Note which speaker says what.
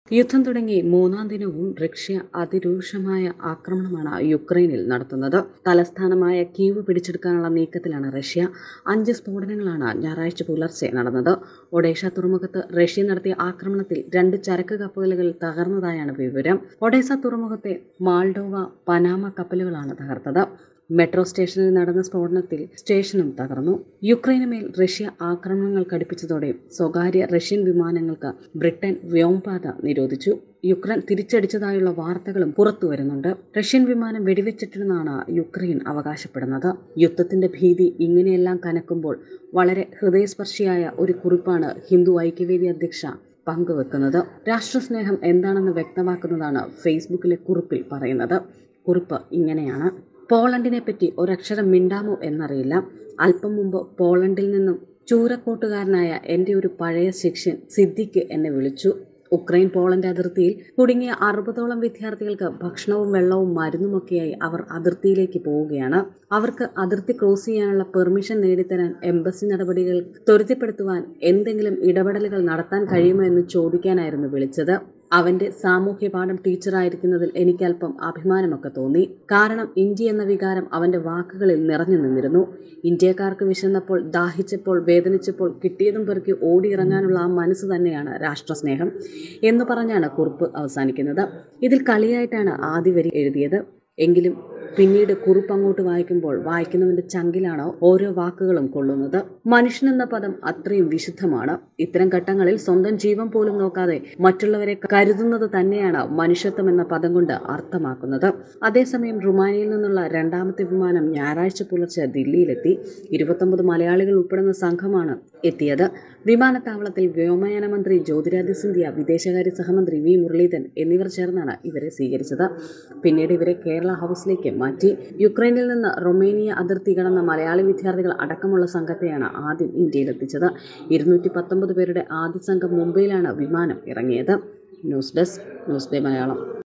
Speaker 1: യുദ്ധം തുടങ്ങി മൂന്നാം ദിനവും റഷ്യ അതിരൂക്ഷമായ ആക്രമണമാണ് യുക്രൈനിൽ നടത്തുന്നത് തലസ്ഥാനമായ കീവ് പിടിച്ചെടുക്കാനുള്ള നീക്കത്തിലാണ് റഷ്യ അഞ്ച് സ്ഫോടനങ്ങളാണ് ഞായറാഴ്ച പുലർച്ചെ നടന്നത് ഒഡേഷ തുറമുഖത്ത് റഷ്യ നടത്തിയ ആക്രമണത്തിൽ രണ്ട് ചരക്ക് കപ്പലുകൾ തകർന്നതായാണ് വിവരം ഒഡേസ തുറമുഖത്തെ മാൾഡോവ പനാമ കപ്പലുകളാണ് തകർത്തത് മെട്രോ സ്റ്റേഷനിൽ നടന്ന സ്ഫോടനത്തിൽ സ്റ്റേഷനും തകർന്നു യുക്രൈന് മേൽ റഷ്യ ആക്രമണങ്ങൾ കടുപ്പിച്ചതോടെ സ്വകാര്യ റഷ്യൻ വിമാനങ്ങൾക്ക് ബ്രിട്ടൻ വ്യോമപാത നിരോധിച്ചു യുക്രൈൻ തിരിച്ചടിച്ചതായുള്ള വാർത്തകളും പുറത്തു വരുന്നുണ്ട് റഷ്യൻ വിമാനം വെടിവെച്ചിട്ടെന്നാണ് യുക്രൈൻ അവകാശപ്പെടുന്നത് യുദ്ധത്തിന്റെ ഭീതി ഇങ്ങനെയെല്ലാം കനക്കുമ്പോൾ വളരെ ഹൃദയസ്പർശിയായ ഒരു കുറിപ്പാണ് ഹിന്ദു ഐക്യവേദി അധ്യക്ഷ പങ്കുവെക്കുന്നത് രാഷ്ട്രസ്നേഹം എന്താണെന്ന് വ്യക്തമാക്കുന്നതാണ് ഫേസ്ബുക്കിലെ കുറിപ്പിൽ പറയുന്നത് കുറിപ്പ് ഇങ്ങനെയാണ് പോളണ്ടിനെ പറ്റി ഒരക്ഷരം മിണ്ടാമോ എന്നറിയില്ല അല്പം മുമ്പ് പോളണ്ടിൽ നിന്നും ചൂരക്കോട്ടുകാരനായ എൻ്റെ ഒരു പഴയ ശിഷ്യൻ സിദ്ദിഖ് എന്നെ വിളിച്ചു ഉക്രൈൻ പോളണ്ട് അതിർത്തിയിൽ കുടുങ്ങിയ അറുപതോളം വിദ്യാർത്ഥികൾക്ക് ഭക്ഷണവും വെള്ളവും മരുന്നുമൊക്കെയായി അവർ അതിർത്തിയിലേക്ക് പോവുകയാണ് അവർക്ക് അതിർത്തി ക്രോസ് ചെയ്യാനുള്ള പെർമിഷൻ നേടിത്തരാൻ എംബസി നടപടികൾ ത്വരിതപ്പെടുത്തുവാൻ എന്തെങ്കിലും ഇടപെടലുകൾ നടത്താൻ കഴിയുമോ എന്ന് ചോദിക്കാനായിരുന്നു വിളിച്ചത് അവന്റെ സാമൂഹ്യ പാഠം ടീച്ചറായിരിക്കുന്നതിൽ എനിക്ക് അല്പം അഭിമാനമൊക്കെ തോന്നി കാരണം ഇന്ത്യ എന്ന വികാരം അവന്റെ വാക്കുകളിൽ നിറഞ്ഞു നിന്നിരുന്നു ഇന്ത്യക്കാർക്ക് വിശന്നപ്പോൾ ദാഹിച്ചപ്പോൾ വേദനിച്ചപ്പോൾ കിട്ടിയതും പെറുക്കി ഓടിയിറങ്ങാനുള്ള ആ മനസ്സ് തന്നെയാണ് രാഷ്ട്രസ്നേഹം എന്ന് പറഞ്ഞാണ് കുറിപ്പ് അവസാനിക്കുന്നത് ഇതിൽ കളിയായിട്ടാണ് ആദ്യ വരി എഴുതിയത് എങ്കിലും പിന്നീട് കുറിപ്പ് അങ്ങോട്ട് വായിക്കുമ്പോൾ വായിക്കുന്നവന്റെ ചങ്കിലാണ് ഓരോ വാക്കുകളും കൊള്ളുന്നത് മനുഷ്യൻ എന്ന പദം അത്രയും വിശുദ്ധമാണ് ഇത്തരം ഘട്ടങ്ങളിൽ സ്വന്തം ജീവൻ പോലും നോക്കാതെ മറ്റുള്ളവരെ കരുതുന്നത് തന്നെയാണ് മനുഷ്യത്വം എന്ന പദം കൊണ്ട് അർത്ഥമാക്കുന്നത് അതേസമയം റുമാനിയയിൽ നിന്നുള്ള രണ്ടാമത്തെ വിമാനം ഞായറാഴ്ച പുലർച്ചെ ദില്ലിയിലെത്തി ഇരുപത്തൊമ്പത് മലയാളികൾ ഉൾപ്പെടുന്ന സംഘമാണ് എത്തിയത് വിമാനത്താവളത്തിൽ വ്യോമയാന മന്ത്രി ജ്യോതിരാദിത്യ സിന്ധ്യ വിദേശകാര്യ സഹമന്ത്രി വി മുരളീധരൻ എന്നിവർ ചേർന്നാണ് ഇവരെ സ്വീകരിച്ചത് പിന്നീട് ഇവരെ കേരള ഹൗസിലേക്ക് മാറ്റി യുക്രൈനിൽ നിന്ന് റൊമേനിയ അതിർത്തി കടന്ന മലയാളി വിദ്യാർത്ഥികൾ അടക്കമുള്ള സംഘത്തെയാണ് ആദ്യം ഇന്ത്യയിലെത്തിച്ചത് ഇരുന്നൂറ്റി പത്തൊമ്പത് പേരുടെ ആദ്യ സംഘം മുംബൈയിലാണ് വിമാനം ഇറങ്ങിയത് news desk news day Malayalam